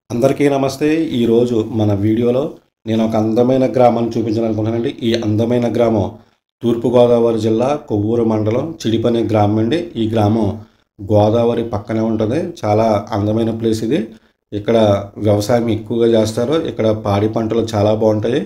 అందరికీ నమస్తే ఈరోజు మన వీడియోలో నేను ఒక అందమైన గ్రామాన్ని చూపించాలనుకుంటున్నానండి ఈ అందమైన గ్రామం తూర్పుగోదావరి జిల్లా కొవ్వూరు మండలం చిడిపనే గ్రామం అండి ఈ గ్రామం గోదావరి పక్కనే ఉంటుంది చాలా అందమైన ప్లేస్ ఇది ఇక్కడ వ్యవసాయం ఎక్కువగా చేస్తారు ఇక్కడ పాడి పంటలు చాలా బాగుంటాయి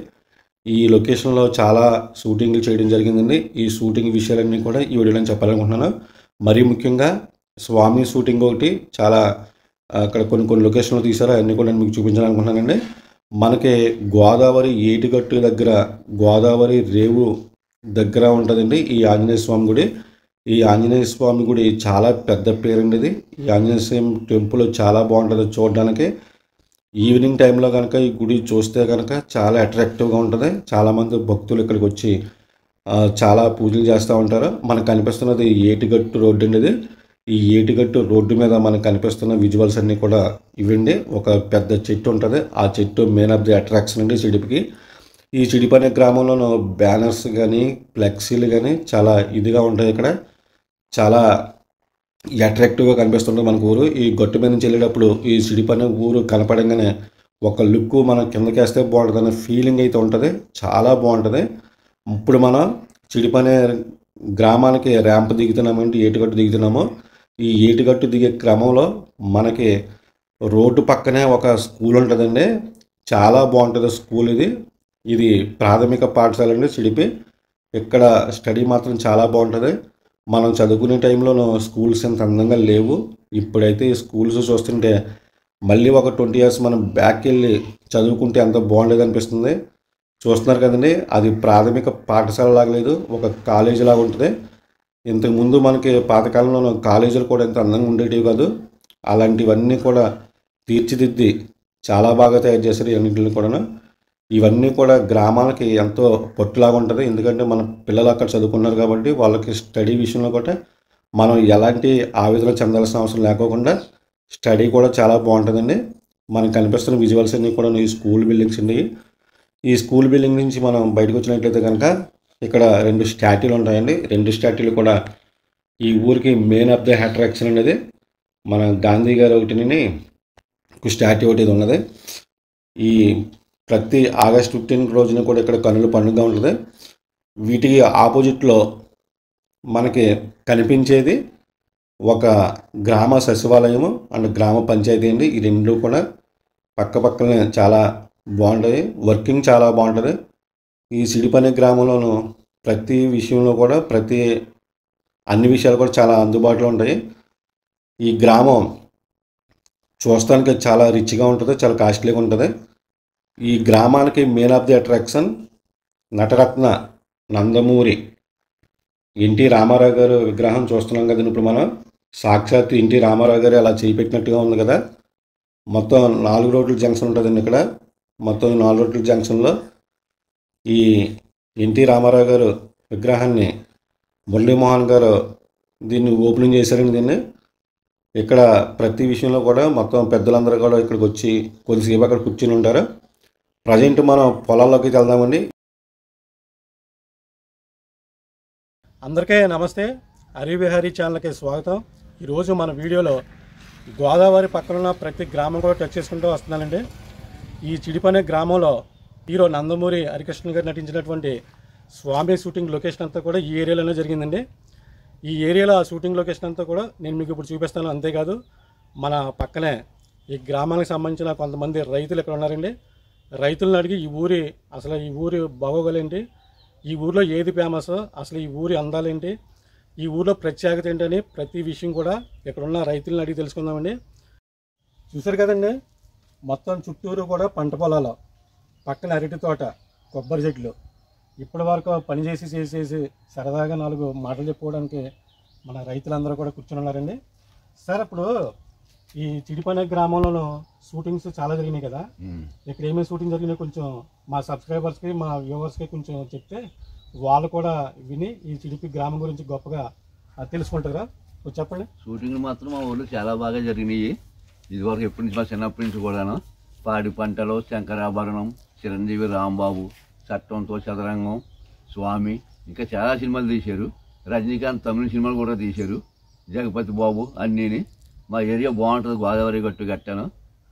ఈ లొకేషన్లో చాలా షూటింగ్లు చేయడం జరిగిందండి ఈ షూటింగ్ విషయాలన్నీ కూడా ఈ వీడియోలో చెప్పాలనుకుంటున్నాను మరీ ముఖ్యంగా స్వామి షూటింగ్ ఒకటి చాలా అక్కడ కొన్ని కొన్ని లొకేషన్లు తీశారు అవన్నీ కూడా నేను మీకు చూపించాలనుకుంటున్నానండి మనకి గోదావరి ఏటిగట్టు దగ్గర గోదావరి రేవు దగ్గర ఉంటుందండి ఈ ఆంజనేయ స్వామి గుడి ఈ ఆంజనేయ స్వామి గుడి చాలా పెద్ద పేరండి ఇది ఈ ఆంజనేయ స్వామి టెంపుల్ చాలా బాగుంటుంది చూడడానికి ఈవినింగ్ టైంలో కనుక ఈ గుడి చూస్తే కనుక చాలా అట్రాక్టివ్గా ఉంటుంది చాలామంది భక్తులు ఇక్కడికి వచ్చి ఆ, చాలా పూజలు చేస్తూ ఉంటారు మనకు కనిపిస్తున్నది ఏటిగట్టు రోడ్డు అండి ఇది ఈ ఏటిగట్టు రోడ్డు మీద మనకు కనిపిస్తున్న విజువల్స్ అన్నీ కూడా ఇవండి ఒక పెద్ద చెట్టు ఉంటుంది ఆ చెట్టు మెయిన్ ఆఫ్ ది అట్రాక్షన్ అండి చిడిపికి ఈ చిడిపి అనే గ్రామంలోనూ బ్యానర్స్ కానీ ఫ్లెక్సీలు కానీ చాలా ఇదిగా ఉంటాయి ఇక్కడ చాలా అట్రాక్టివ్గా కనిపిస్తుంది మనకు ఊరు ఈ గట్టు మీద నుంచి వెళ్ళేటప్పుడు ఈ సిడిపి అనే ఊరు కనపడంగానే ఒక లుక్ మనం కిందకి వేస్తే బాగుంటుంది అనే ఫీలింగ్ అయితే ఉంటుంది చాలా బాగుంటుంది ఇప్పుడు మనం చిడిపి అనే గ్రామానికి ర్యాంప్ దిగుతున్నామంటే ఏటుగట్టు దిగుతున్నాము ఈ ఏటుగట్టు దిగే క్రమంలో మనకి రోడ్డు పక్కనే ఒక స్కూల్ ఉంటుందండి చాలా బాగుంటుంది స్కూల్ ఇది ఇది ప్రాథమిక పాఠశాల అండి చిడిపి ఇక్కడ స్టడీ మాత్రం చాలా బాగుంటుంది మనం చదువుకునే టైంలోనూ స్కూల్స్ ఎంత అందంగా లేవు ఇప్పుడైతే ఈ స్కూల్స్ చూస్తుంటే మళ్ళీ ఒక ట్వంటీ ఇయర్స్ మనం బ్యాక్ వెళ్ళి చదువుకుంటే ఎంత బాగుండేది అనిపిస్తుంది చూస్తున్నారు కదండి అది ప్రాథమిక పాఠశాల లాగా లేదు ఒక కాలేజీ లాగా ఉంటుంది ఇంతకు ముందు మనకి పాతకాలంలో కాలేజీలు కూడా ఎంత అందంగా ఉండేటివి కాదు అలాంటివన్నీ కూడా తీర్చిదిద్ది చాలా బాగా తయారు చేశారు ఇవన్నింటిని కూడా ఇవన్నీ కూడా గ్రామాలకి ఎంతో పొట్టులాగా ఉంటుంది ఎందుకంటే మన పిల్లలు అక్కడ చదువుకున్నారు కాబట్టి వాళ్ళకి స్టడీ విషయంలో కూడా మనం ఎలాంటి ఆవేదన చెందాల్సిన అవసరం లేకోకుండా స్టడీ కూడా చాలా బాగుంటుందండి మనకు కనిపిస్తున్న విజువల్స్ అన్నీ కూడా ఈ స్కూల్ బిల్డింగ్స్ అండి ఈ స్కూల్ బిల్డింగ్ నుంచి మనం బయటకు వచ్చినట్లయితే కనుక ఇక్కడ రెండు స్టాట్యూలు ఉంటాయండి రెండు స్టాట్యూలు కూడా ఈ ఊరికి మెయిన్ ఆఫ్ ద అట్రాక్షన్ అనేది మన గాంధీ గారు ఒకటిని ఒక స్టాట్యూ ఒకటి ఇది ఉన్నది ఈ ప్రతి ఆగస్ట్ ఫిఫ్టీన్ రోజున కూడా ఇక్కడ కనుల పండుగ ఉంటుంది వీటికి ఆపోజిట్లో మనకి కనిపించేది ఒక గ్రామ సచివాలయము అండ్ గ్రామ పంచాయతీ అండి ఈ రెండు కూడా పక్క పక్కనే చాలా బాగుంటాయి వర్కింగ్ చాలా బాగుంటుంది ఈ సిడిపనే గ్రామంలోనూ ప్రతి విషయంలో కూడా ప్రతి అన్ని విషయాలు కూడా చాలా అందుబాటులో ఉంటాయి ఈ గ్రామం చూస్తానికి చాలా రిచ్గా ఉంటుంది చాలా కాస్ట్లీగా ఉంటుంది ఈ గ్రామానికి మెయిన్ ఆఫ్ ది అట్రాక్షన్ నటరత్న నందమూరి ఎన్టీ రామారావు గారు విగ్రహం చూస్తున్నాం కదండి ఇప్పుడు మనం సాక్షాత్ ఎన్టీ రామారావు గారు అలా చేపెట్టినట్టుగా ఉంది కదా మొత్తం నాలుగు రోడ్ల జంక్షన్ ఉంటుందండి ఇక్కడ మొత్తం ఈ నాలుగు రోడ్ల జంక్షన్లో ఈ ఎన్టీ రామారావు గారు విగ్రహాన్ని మురళీమోహన్ గారు దీన్ని ఓపెనింగ్ చేశారండి దీన్ని ఇక్కడ ప్రతి విషయంలో కూడా మొత్తం పెద్దలందరూ కూడా ఇక్కడికి వచ్చి కొద్దిసేపు అక్కడ కూర్చుని ఉంటారు ప్రజెంట్ మనం పొలాల్లోకి వెళ్దామండి అందరికీ నమస్తే హరివిహారీ ఛానల్కి స్వాగతం ఈరోజు మన వీడియోలో గోదావరి పక్కన ఉన్న ప్రతి గ్రామం కూడా టచ్ చేసుకుంటూ వస్తున్నానండి ఈ చిడిపనే గ్రామంలో హీరో నందమూరి హరికృష్ణ గారు నటించినటువంటి స్వామి షూటింగ్ లొకేషన్ అంతా కూడా ఈ ఏరియాలోనే జరిగిందండి ఈ ఏరియాలో ఆ షూటింగ్ లొకేషన్ అంతా కూడా నేను మీకు ఇప్పుడు చూపిస్తాను అంతేకాదు మన పక్కనే ఈ గ్రామానికి సంబంధించిన కొంతమంది రైతులు ఇక్కడ ఉన్నారండి రైతులను అడిగి ఈ ఊరి అసలు ఈ ఊరి బాగోగలేంటి ఈ ఊర్లో ఏది ఫేమస్ అసలు ఈ ఊరి అందాలేంటి ఈ ఊర్లో ప్రత్యేకత ఏంటని ప్రతి విషయం కూడా ఇక్కడ ఉన్న రైతులను అడిగి తెలుసుకుందామండి చూసారు కదండి మొత్తం చుట్టూరు కూడా పంట పొలాలు పక్కన అరటి తోట కొబ్బరి చెట్లు ఇప్పటి వరకు పని చేసి చేసేసి సరదాగా నాలుగు మాటలు చెప్పుకోవడానికి మన రైతులందరూ కూడా కూర్చుని ఉన్నారండి సార్ ఇప్పుడు ఈ చిడిపనే గ్రామంలో షూటింగ్స్ చాలా జరిగినాయి కదా ఇక్కడ ఏమేమి షూటింగ్ జరిగినాయి కొంచెం మా సబ్స్క్రైబర్స్కి మా వ్యూవర్స్కి కొంచెం చెప్తే వాళ్ళు కూడా విని ఈ చిడిపి గ్రామం గురించి గొప్పగా ఆ, తెలుసుకుంటారా కొంచెం చెప్పండి షూటింగ్లు మాత్రం మా ఊళ్ళో చాలా బాగా జరిగినాయి ఇదివరకు ఎప్పటి నుంచి మా చిన్నప్పటి నుంచి కూడాను పాడి పంటలు శంకరాభరణం చిరంజీవి రాంబాబు చట్టంతో చదరంగం స్వామి ఇంకా చాలా సినిమాలు తీశారు రజనీకాంత్ తమిళ సినిమాలు కూడా తీశారు జగపతి బాబు అన్నీని మా ఏరియా బాగుంటుంది గోదావరి గట్టు గట్టాను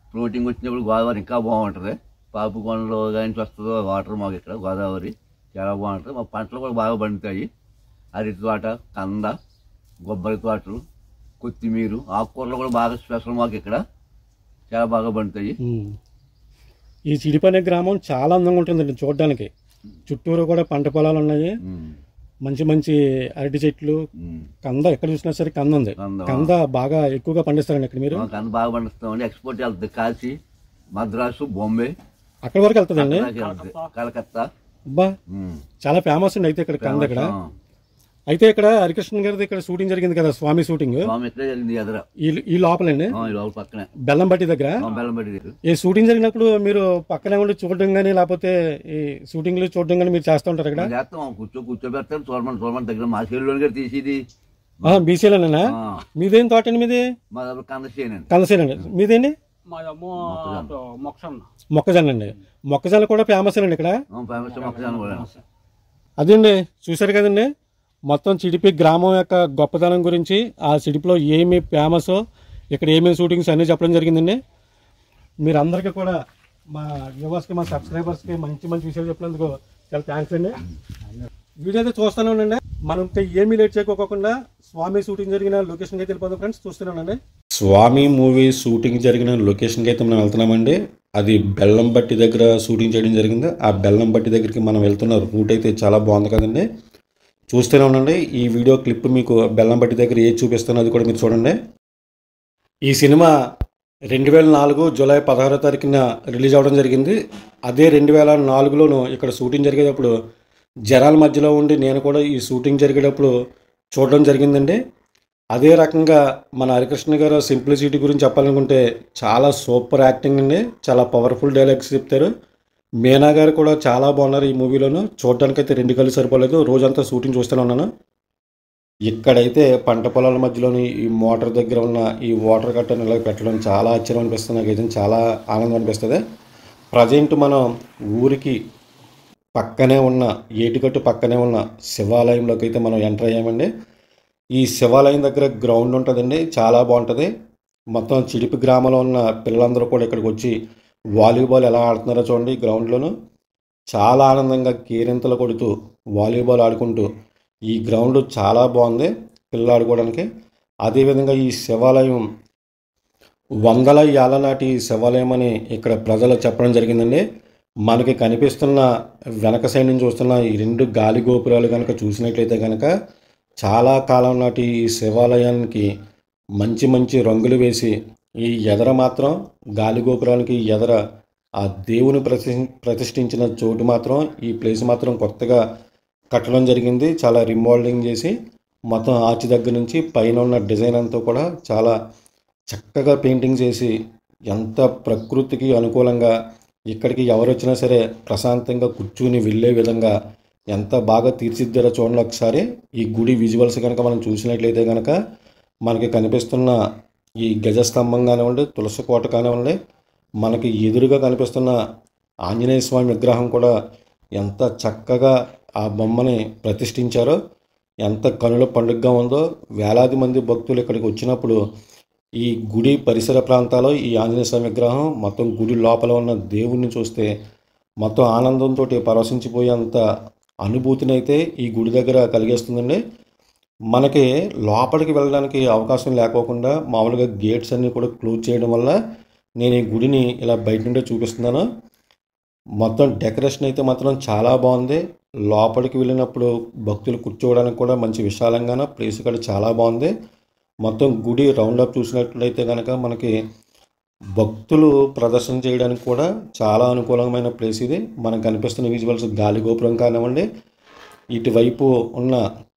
ఫ్లోటింగ్ వచ్చినప్పుడు గోదావరి ఇంకా బాగుంటుంది పాపుకొండలో కానీ వస్తుందో వాటర్ మాకు ఇక్కడ గోదావరి చాలా బాగుంటుంది మా పంటలు కూడా బాగా పండుతాయి అరటి తోట కంద కొబ్బరి తోటలు కొత్తిమీర ఆకుకూరలు కూడా బాగా స్పెషల్ మాకు ఇక్కడ చాలా బాగా పండుతాయి ఉమ్. ఈ చిడిపనే గ్రామం చాలా అందంగా ఉంటుందండి చూడడానికి చుట్టూరు కూడా పంట పొలాలు ఉన్నాయి ఉమ్, మంచి మంచి అరటి చెట్లు ఉమ్. కంద ఎక్కడ చూసినా సరే కంద ఉంది కంద. కంద బాగా ఎక్కువగా పండిస్తారండి ఇక్కడ మీరు మా కంద బాగా పండిస్తామండి ఎక్స్పోర్ట్ వెళ్తుంది కాశీ మద్రాసు బాంబే అక్కడ వరకు వెళ్తుందండి అక్కడికి వెళ్తుంది కలకత్తా అబ్బా ఉమ్. చాలా ఫేమస్ అండి అయితే ఇక్కడ కంద ఇక్కడ ఆ. అయితే ఇక్కడ హరికృష్ణ గారిది ఇక్కడ షూటింగ్ జరిగింది కదా స్వామి షూటింగ్ స్వామి ఇక్కడే జరిగింది ఎదర ఈ ఈ లోపలండి ఆ, ఈ లోపల పక్కనే బెల్లంపట్టి దగ్గర ఆ, బెల్లంపల్లి దగ్గర ఈ షూటింగ్ జరిగినప్పుడు మీరు పక్కనే ఉండి చూడడం కానీ లేకపోతే ఈ షూటింగ్ లో చూడడం కానీ మీరు చేస్తూ ఉంటారు ఇక్కడ చేస్తాం కూర్చో కూర్చోబెడతాం చూడమని చూడమని దగ్గర మా చెల్లి గారు తీసేది బీసీలోనేనా ఆ, మీదేం తోట అండి మీది మా దగ్గర కంద చేయనండి కందసేనండి మీదేండి మాదేమో మొక్కసన్న మొక్కజొన్న అండి మొక్కజొన్న కూడా ఫేమస్ అండి ఇక్కడ ఫేమస్ మొక్కజొన్న కూడా అదండి చూశారు కదండి మొత్తం చిడిపి గ్రామం యొక్క గొప్పతనం గురించి ఆ చిడిపిలో ఏమి ఫేమస్ ఇక్కడ ఏమేమి షూటింగ్స్ అన్నీ చెప్పడం జరిగిందండి మీరు అందరికీ కూడా మా వ్యూవర్స్కి మా సబ్స్క్రైబర్స్కి మంచి మంచి విషయాలు చెప్పినందుకు చాలా థ్యాంక్స్ అండి వీడియో అయితే చూస్తూనే ఉండండి మనం ఇంకా ఏమీ లేట్ చేయకోకుండా స్వామి షూటింగ్ జరిగిన లొకేషన్కి అయితే వెళ్ళిపోతాం ఫ్రెండ్స్ చూస్తూనే ఉండండి స్వామి మూవీ షూటింగ్ జరిగిన లొకేషన్కి అయితే మనం వెళ్తున్నామండి అది బెల్లంపట్టి దగ్గర షూటింగ్ చేయడం జరిగింది ఆ బెల్లంపట్టి దగ్గరికి మనం వెళ్తున్న రూట్ అయితే చాలా బాగుంది కదండి చూస్తూనే ఉండండి ఈ వీడియో క్లిప్ మీకు బెల్లంపట్టి దగ్గర ఏది చూపిస్తానో అది కూడా మీరు చూడండి ఈ సినిమా రెండు వేల నాలుగు జూలై పదహారో తారీఖున రిలీజ్ అవ్వడం జరిగింది అదే రెండు వేల నాలుగులోను ఇక్కడ షూటింగ్ జరిగేటప్పుడు జనాల మధ్యలో ఉండి నేను కూడా ఈ షూటింగ్ జరిగేటప్పుడు చూడడం జరిగిందండి అదే రకంగా మన హరికృష్ణ గారు సింప్లిసిటీ గురించి చెప్పాలనుకుంటే చాలా సూపర్ యాక్టింగ్ అండి చాలా పవర్ఫుల్ డైలాగ్స్ చెప్తారు మీనా గారు కూడా చాలా బాగున్నారు ఈ మూవీలోను చూడడానికి అయితే రెండు కళ్ళు సరిపోలేదు రోజంతా షూటింగ్ చూస్తూనే ఉన్నాను ఇక్కడైతే పంట పొలాల మధ్యలోని ఈ మోటార్ దగ్గర ఉన్న ఈ వాటర్ కట్టను ఇలా పెట్టడం చాలా ఆశ్చర్యం అనిపిస్తుంది నాకు అయితే చాలా ఆనందం అనిపిస్తుంది ప్రజెంట్ మనం ఊరికి పక్కనే ఉన్న ఏటిగట్టు పక్కనే ఉన్న శివాలయంలోకి అయితే మనం ఎంటర్ అయ్యామండి ఈ శివాలయం దగ్గర గ్రౌండ్ ఉంటుందండి చాలా బాగుంటుంది మొత్తం చిడిపి గ్రామంలో ఉన్న పిల్లలందరూ కూడా ఇక్కడికి వచ్చి వాలీబాల్ ఎలా ఆడుతున్నారో చూడండి ఈ గ్రౌండ్లోను చాలా ఆనందంగా కేరింతలు కొడుతూ వాలీబాల్ ఆడుకుంటూ ఈ గ్రౌండ్ చాలా బాగుంది పిల్లలు ఆడుకోవడానికి అదేవిధంగా ఈ శివాలయం వందల ఏళ్ల నాటి శివాలయం అని ఇక్కడ ప్రజలు చెప్పడం జరిగిందండి మనకి కనిపిస్తున్న వెనక సైడ్ నుంచి చూస్తున్న ఈ రెండు గాలి గోపురాలు కనుక చూసినట్లయితే కనుక చాలా కాలం నాటి ఈ శివాలయానికి మంచి మంచి రంగులు వేసి ఈ ఎదర మాత్రం గాలి గోపురానికి ఎదర ఆ దేవుని ప్రతి ప్రతిష్ఠించిన చోటు మాత్రం ఈ ప్లేస్ మాత్రం కొత్తగా కట్టడం జరిగింది చాలా రిమోల్డింగ్ చేసి మొత్తం ఆర్చ్ దగ్గర నుంచి పైన ఉన్న డిజైన్ అంతా కూడా చాలా చక్కగా పెయింటింగ్ చేసి ఎంత ప్రకృతికి అనుకూలంగా ఇక్కడికి ఎవరు వచ్చినా సరే ప్రశాంతంగా కూర్చుని వెళ్ళే విధంగా ఎంత బాగా తీర్చిదిద్దారో చూడండి ఒకసారి ఈ గుడి విజువల్స్ కనుక మనం చూసినట్లయితే కనుక మనకి కనిపిస్తున్న ఈ గజస్తంభం కానివ్వండి తులసి కోట కానివ్వండి మనకి ఎదురుగా కనిపిస్తున్న ఆంజనేయ స్వామి విగ్రహం కూడా ఎంత చక్కగా ఆ బొమ్మని ప్రతిష్ఠించారో ఎంత కనుల పండుగగా ఉందో వేలాది మంది భక్తులు ఇక్కడికి వచ్చినప్పుడు ఈ గుడి పరిసర ప్రాంతాల్లో ఈ ఆంజనేయ స్వామి విగ్రహం మొత్తం గుడి లోపల ఉన్న దేవుణ్ణి చూస్తే మొత్తం ఆనందంతో పరవశించిపోయేంత అనుభూతిని అయితే ఈ గుడి దగ్గర కలిగేస్తుందండి మనకి లోపలికి వెళ్ళడానికి అవకాశం లేకోకుండా మామూలుగా గేట్స్ అన్నీ కూడా క్లోజ్ చేయడం వల్ల నేను ఈ గుడిని ఇలా బయట నుండే చూపిస్తున్నాను మొత్తం డెకరేషన్ అయితే మాత్రం చాలా బాగుంది లోపలికి వెళ్ళినప్పుడు భక్తులు కూర్చోవడానికి కూడా మంచి విశాలంగాన ప్లేస్ ఇక్కడ చాలా బాగుంది మొత్తం గుడి రౌండ్ అప్ చూసినట్లయితే కనుక మనకి భక్తులు ప్రదర్శన చేయడానికి కూడా చాలా అనుకూలమైన ప్లేస్ ఇది మనకు కనిపిస్తున్న విజువల్స్ గాలి గోపురం కానివ్వండి ఇటువైపు ఉన్న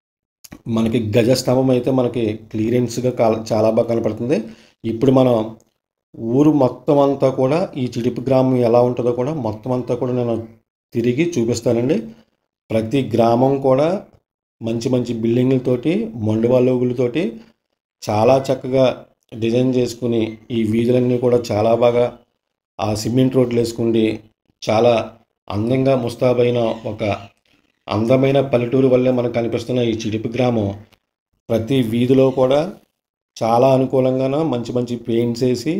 మనకి గజస్తంభం అయితే మనకి క్లియరెన్స్గా కా- చాలా బాగా కనపడుతుంది ఇప్పుడు మనం ఊరు మొత్తం అంతా కూడా ఈ చిడిపి గ్రామం ఎలా ఉంటుందో కూడా మొత్తం అంతా కూడా నేను తిరిగి చూపిస్తానండి ప్రతి గ్రామం కూడా మంచి మంచి బిల్డింగులతోటి మండువాలోగులతోటి చాలా చక్కగా డిజైన్ చేసుకుని ఈ వీధులన్నీ కూడా చాలా బాగా ఆ సిమెంట్ రోడ్లు వేసుకుండి చాలా అందంగా ముస్తాబైన ఒక అందమైన పల్లెటూరు వల్లే మనకు కనిపిస్తున్న ఈ చిడిపి గ్రామం ప్రతి వీధిలో కూడా చాలా అనుకూలంగాన మంచి మంచి పెయింట్స్ వేసి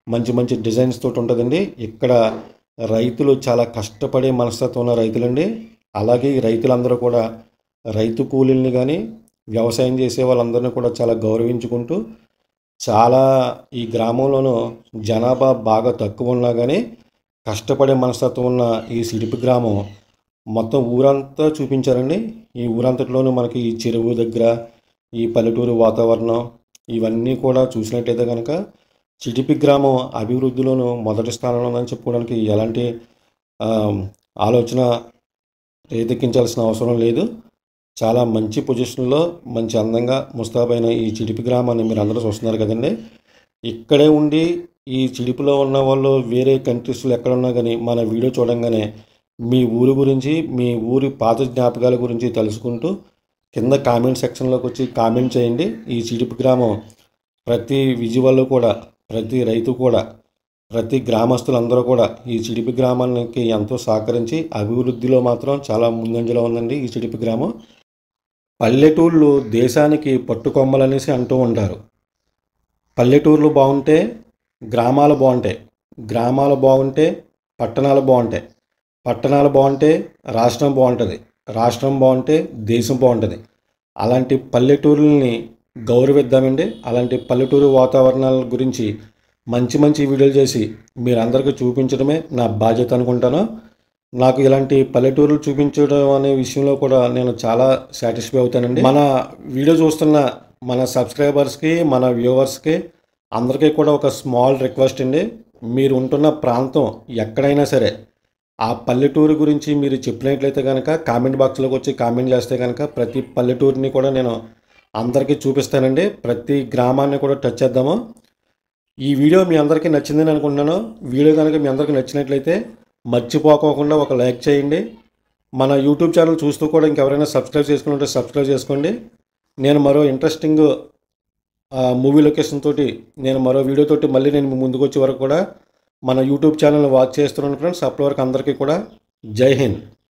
మంచి మంచి డిజైన్స్ తోటి ఉంటుందండి ఇక్కడ రైతులు చాలా కష్టపడే మనస్తత్వం ఉన్న రైతులండి అలాగే ఈ రైతులందరూ కూడా రైతు కూలీల్ని కానీ వ్యవసాయం చేసే వాళ్ళందరినీ కూడా చాలా గౌరవించుకుంటూ చాలా ఈ గ్రామంలోనూ జనాభా బాగా తక్కువ ఉన్నా కానీ కష్టపడే మనస్తత్వం ఉన్న ఈ సిడిపి గ్రామం మొత్తం ఊరంతా చూపించారండి ఈ ఊరంతట్లోనూ మనకి ఈ చెరువు దగ్గర ఈ పల్లెటూరు వాతావరణం ఇవన్నీ కూడా చూసినట్టయితే కనుక చిటిపి గ్రామం అభివృద్ధిలోనూ మొదటి స్థానంలో ఉందని చెప్పుకోవడానికి ఎలాంటి ఆ, ఆలోచన రేకెక్కించాల్సిన అవసరం లేదు చాలా మంచి పొజిషన్లో మంచి అందంగా ముస్తాబైన ఈ చిడిపి గ్రామాన్ని మీరు అందరూ చూస్తున్నారు కదండి ఇక్కడే ఉండి ఈ చిడిపిలో ఉన్న వాళ్ళు వేరే కంట్రీస్లో ఎక్కడున్నా కానీ మన వీడియో చూడంగానే మీ ఊరి గురించి మీ ఊరి పాత జ్ఞాపకాల గురించి తెలుసుకుంటూ కింద కామెంట్ సెక్షన్లోకి వచ్చి కామెంట్ చేయండి ఈ చిడిపి గ్రామం ప్రతి విజువల్లో కూడా ప్రతి రైతు కూడా ప్రతి గ్రామస్తులందరూ కూడా ఈ చిడిపి గ్రామానికి ఎంతో సహకరించి అభివృద్ధిలో మాత్రం చాలా ముందంజలో ఉందండి ఈ చిడిపి గ్రామం పల్లెటూళ్ళు దేశానికి పట్టుకొమ్మలనేసి అంటూ ఉంటారు పల్లెటూర్లు బాగుంటే గ్రామాలు బాగుంటాయి గ్రామాలు బాగుంటే పట్టణాలు బాగుంటాయి పట్టణాలు బాగుంటే రాష్ట్రం బాగుంటుంది రాష్ట్రం బాగుంటే దేశం బాగుంటుంది అలాంటి పల్లెటూరుల్ని గౌరవిద్దామండి అలాంటి పల్లెటూరు వాతావరణాల గురించి మంచి మంచి వీడియోలు చేసి మీరందరికీ చూపించడమే నా బాధ్యత అనుకుంటాను నాకు ఇలాంటి పల్లెటూరులు చూపించడం అనే విషయంలో కూడా నేను చాలా సాటిస్ఫై అవుతానండి మన వీడియో చూస్తున్న మన సబ్స్క్రైబర్స్కి మన వ్యూవర్స్కి అందరికీ కూడా ఒక స్మాల్ రిక్వెస్ట్ అండి మీరు ఉంటున్న ప్రాంతం ఎక్కడైనా సరే ఆ పల్లెటూరు గురించి మీరు చెప్పినట్లయితే కనుక కామెంట్ బాక్స్లోకి వచ్చి కామెంట్ చేస్తే కనుక ప్రతి పల్లెటూరిని కూడా నేను అందరికీ చూపిస్తానండి ప్రతి గ్రామాన్ని కూడా టచ్ చేద్దాము ఈ వీడియో మీ అందరికీ నచ్చిందని అనుకుంటున్నాను వీడియో కనుక మీ అందరికీ నచ్చినట్లయితే మర్చిపోకోకుండా ఒక లైక్ చేయండి మన యూట్యూబ్ ఛానల్ చూస్తూ కూడా ఇంకెవరైనా సబ్స్క్రైబ్ చేసుకుంటే సబ్స్క్రైబ్ చేసుకోండి నేను మరో ఇంట్రెస్టింగ్ మూవీ లొకేషన్ తోటి నేను మరో వీడియో తోటి మళ్ళీ నేను మీ ముందుకు వచ్చే వరకు కూడా మన యూట్యూబ్ ఛానల్ వాచ్ చేస్తున్నాను ఫ్రెండ్స్ అప్పటి వరకు అందరికీ కూడా జై హింద్